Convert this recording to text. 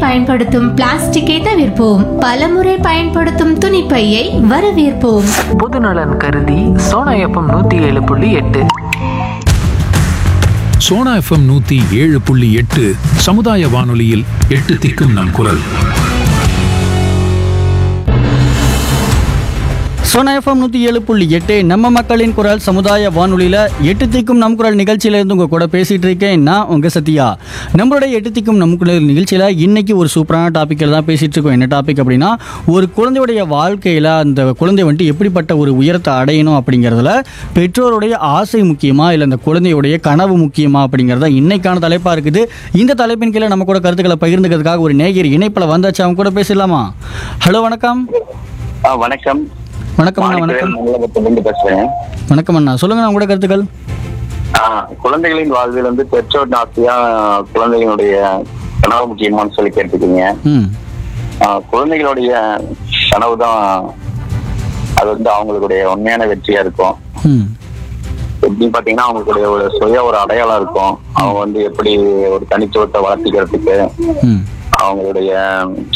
பயன்படுத்தும் பிளாஸ்டிக்கை தவிர்ப்போம் பலமுறை பயன்படுத்தும் துணிப்பையை வரவேற்போம் பொதுநலன் கருதி சோனா எஃப்எம் நூத்தி ஏழு புள்ளி எட்டு சோனா எஃப்எம் நூத்தி ஏழு புள்ளி எட்டு சமுதாய வானொலியில் எட்டு திக்கும் நம் குரல் சோனா எஃப்எம் நூற்றி ஏழு புள்ளி எட்டு நம்ம மக்களின் குரல் சமுதாய வானொலியில் எட்டு திக்கும் நம் குரல் நிகழ்ச்சியிலேருந்து உங்கள் கூட பேசிகிட்டு இருக்கேன் நான் உங்கள் சத்யா நம்மளுடைய எட்டு திக்கும் நம் குரல் நிகழ்ச்சியில் இன்னைக்கு ஒரு சூப்பரான டாப்பிக்கில் தான் பேசிகிட்டு இருக்கோம் என்ன டாபிக் அப்படின்னா ஒரு குழந்தையுடைய வாழ்க்கையில் அந்த குழந்தை வந்துட்டு எப்படிப்பட்ட ஒரு உயரத்தை அடையணும் அப்படிங்கிறதுல பெற்றோருடைய ஆசை முக்கியமா இல்லை அந்த குழந்தையுடைய கனவு முக்கியமா அப்படிங்கிறத இன்னைக்கான தலைப்பாக இருக்குது இந்த தலைப்பின் கீழே நம்ம கூட கருத்துக்களை பகிர்ந்துக்கிறதுக்காக ஒரு நேயர் இணைப்பில் வந்தாச்சு அவங்க கூட பேசலாமா ஹலோ வணக்கம் ஆ வணக்கம் வணக்கம் அண்ணா வணக்கம் மாநிலத்திலிருந்து பேசுறேன் வணக்கம் அண்ணா சொல்லுங்க உங்களோட கருத்துக்கள் ஆ, குழந்தைகளின் வாழ்வில் வந்து பெற்றோர் ஆசையா குழந்தைகளுடைய கனவு முக்கியமானு சொல்லி கேட்டுக்கீங்க ம் ஆ, குழந்தைகளுடைய கனவு தான் அது வந்து அவங்களுடைய உண்மையான வெற்றியா இருக்கும் ம் எப்படின்னு பாத்தீங்கன்னா அவங்களுடைய ஒரு சுய ஒரு அடையாளம் இருக்கும் அவங்க வந்து எப்படி ஒரு தனித்துவத்தை வளர்த்திக்கிறதுக்கு ம் அவங்களுடைய